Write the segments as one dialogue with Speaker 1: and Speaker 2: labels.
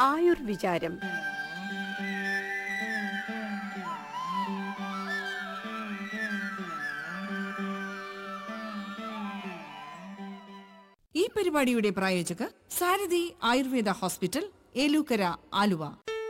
Speaker 1: ആയുർവിചാരം
Speaker 2: ഈ പരിപാടിയുടെ പ്രായോജകർ സാരഥി ആയുർവേദ ഹോസ്പിറ്റൽ ഏലൂക്കര ആലുവ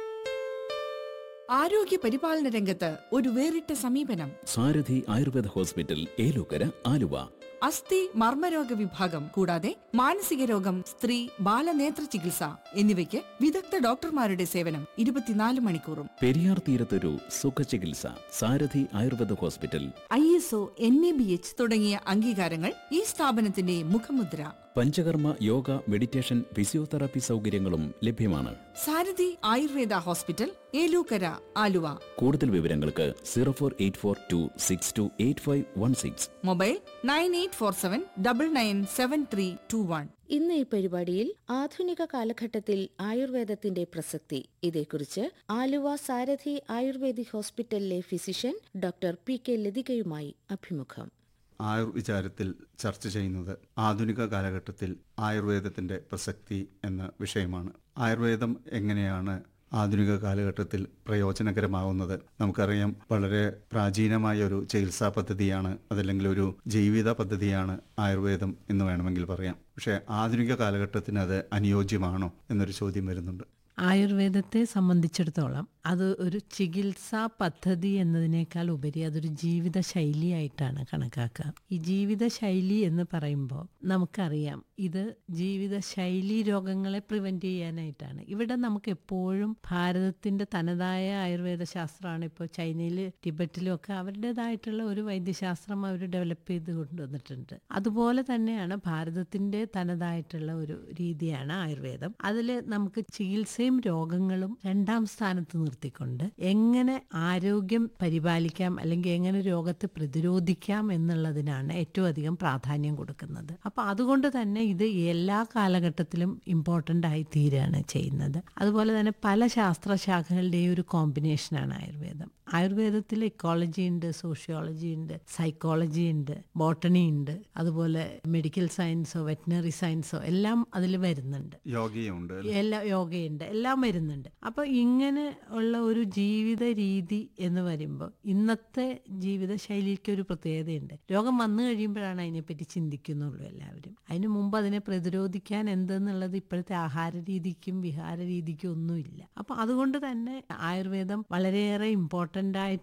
Speaker 2: ആരോഗ്യ പരിപാലന രംഗത്ത് ഒരു വേറിട്ട സമീപനം
Speaker 3: സാരഥി ആയുർവേദ ഹോസ്പിറ്റൽ ഏലൂക്കര ആലുവ
Speaker 2: അസ്ഥി മർമ്മരോഗ വിഭാഗം കൂടാതെ മാനസിക രോഗം സ്ത്രീ ബാലനേത്ര ചികിത്സ എന്നിവയ്ക്ക് വിദഗ്ധ ഡോക്ടർമാരുടെ സേവനം ഇരുപത്തിനാല് മണിക്കൂറും
Speaker 3: പെരിയാർ തീരത്തൊരു സുഖചികിത്സ Sarathi Ayurveda hospital
Speaker 2: I S O N A B H തുടങ്ങിയ അംഗീകാരങ്ങൾ ഈ സ്ഥാപനത്തിന്റെ മുഖമുദ്ര
Speaker 3: പഞ്ചകർമ്മ യോഗ മെഡിറ്റേഷൻ ഫിസിയോതെറാപ്പി സൗകര്യങ്ങളും ലഭ്യമാണ്
Speaker 2: സാരഥി ആയുർവേദ ഹോസ്പിറ്റൽ ഏലൂക്കര ആലുവ
Speaker 3: കൂടുതൽ വിവരങ്ങൾക്ക് zero four eight four two six two eight five one six
Speaker 2: mobile nine eight four seven double nine seven three two one
Speaker 4: ഇന്ന് ഈ പരിപാടിയിൽ ആധുനിക കാലഘട്ടത്തിൽ ആയുർവേദത്തിന്റെ പ്രസക്തി ഇതേക്കുറിച്ച് ആലുവ സാരഥി ആയുർവേദിക് ഹോസ്പിറ്റലിലെ ഫിസിഷ്യൻ ഡോക്ടർ പി കെ ലതികയുമായി അഭിമുഖം
Speaker 5: ആയുർവിചാരത്തിൽ ചർച്ച ചെയ്യുന്നത് ആധുനിക കാലഘട്ടത്തിൽ ആയുർവേദത്തിന്റെ പ്രസക്തി എന്ന വിഷയമാണ് ആയുർവേദം എങ്ങനെയാണ് ആധുനിക കാലഘട്ടത്തിൽ പ്രയോജനകരമാവുന്നത് നമുക്കറിയാം വളരെ പ്രാചീനമായ ഒരു ചികിത്സാ പദ്ധതിയാണ് അതല്ലെങ്കിൽ ഒരു ജീവിത പദ്ധതിയാണ് ആയുർവേദം എന്ന് വേണമെങ്കിൽ പറയാം പക്ഷേ ആധുനിക കാലഘട്ടത്തിന് അത് അനുയോജ്യമാണോ എന്നൊരു ചോദ്യം വരുന്നുണ്ട്
Speaker 6: ആയുർവേദത്തെ സംബന്ധിച്ചിടത്തോളം അത് ഒരു ചികിത്സാ പദ്ധതി എന്നതിനേക്കാൾ ഉപരി അതൊരു ജീവിത ശൈലിയായിട്ടാണ് കണക്കാക്കുക ഈ ജീവിത ശൈലി എന്ന് പറയുമ്പോൾ നമുക്കറിയാം ഇത് ജീവിത ശൈലി രോഗങ്ങളെ പ്രിവെന്റ് ചെയ്യാനായിട്ടാണ് ഇവിടെ നമുക്ക് എപ്പോഴും ഭാരതത്തിന്റെ തനതായ ആയുർവേദ ശാസ്ത്രമാണ് ഇപ്പോൾ ചൈനയിൽ ടിബറ്റിലും ഒക്കെ അവരുടേതായിട്ടുള്ള ഒരു വൈദ്യശാസ്ത്രം അവർ ഡെവലപ്പ് ചെയ്ത് കൊണ്ടുവന്നിട്ടുണ്ട് അതുപോലെ തന്നെയാണ് ഭാരതത്തിന്റെ തനതായിട്ടുള്ള ഒരു രീതിയാണ് ആയുർവേദം അതിൽ നമുക്ക് ചികിത്സയും രോഗങ്ങളും രണ്ടാം സ്ഥാനത്ത് നിർത്തിക്കൊണ്ട് എങ്ങനെ ആരോഗ്യം പരിപാലിക്കാം അല്ലെങ്കിൽ എങ്ങനെ രോഗത്തെ പ്രതിരോധിക്കാം എന്നുള്ളതിനാണ് ഏറ്റവും അധികം പ്രാധാന്യം കൊടുക്കുന്നത് അപ്പൊ അതുകൊണ്ട് തന്നെ ഇത് എല്ലാ കാലഘട്ടത്തിലും ഇമ്പോർട്ടൻ്റ് ആയി തീരുകയാണ് ചെയ്യുന്നത് അതുപോലെ തന്നെ പല ശാസ്ത്രശാഖകളുടെയും ഒരു കോമ്പിനേഷനാണ് ആയുർവേദം ആയുർവേദത്തിൽ ഇക്കോളജി ഉണ്ട് സോഷ്യോളജി ഉണ്ട് സൈക്കോളജി ഉണ്ട് ബോട്ടണി ഉണ്ട് അതുപോലെ മെഡിക്കൽ സയൻസോ വെറ്റിനറി സയൻസോ എല്ലാം അതിൽ വരുന്നുണ്ട്
Speaker 5: യോഗയുണ്ട്
Speaker 6: എല്ലാ യോഗയുണ്ട് എല്ലാം വരുന്നുണ്ട് അപ്പൊ ഇങ്ങനെ ഉള്ള ഒരു ജീവിത രീതി എന്ന് വരുമ്പോൾ ഇന്നത്തെ ജീവിത ശൈലിക്ക് ഒരു പ്രത്യേകതയുണ്ട് രോഗം വന്നു കഴിയുമ്പോഴാണ് അതിനെപ്പറ്റി ചിന്തിക്കുന്നുള്ളൂ എല്ലാവരും അതിനു മുമ്പ് അതിനെ പ്രതിരോധിക്കാൻ എന്തെന്നുള്ളത് ഇപ്പോഴത്തെ ആഹാര രീതിക്കും വിഹാര രീതിക്കും ഒന്നുമില്ല അപ്പൊ അതുകൊണ്ട് തന്നെ ആയുർവേദം വളരെയേറെ ഇമ്പോർട്ടൻ്റ് ആയിട്ട്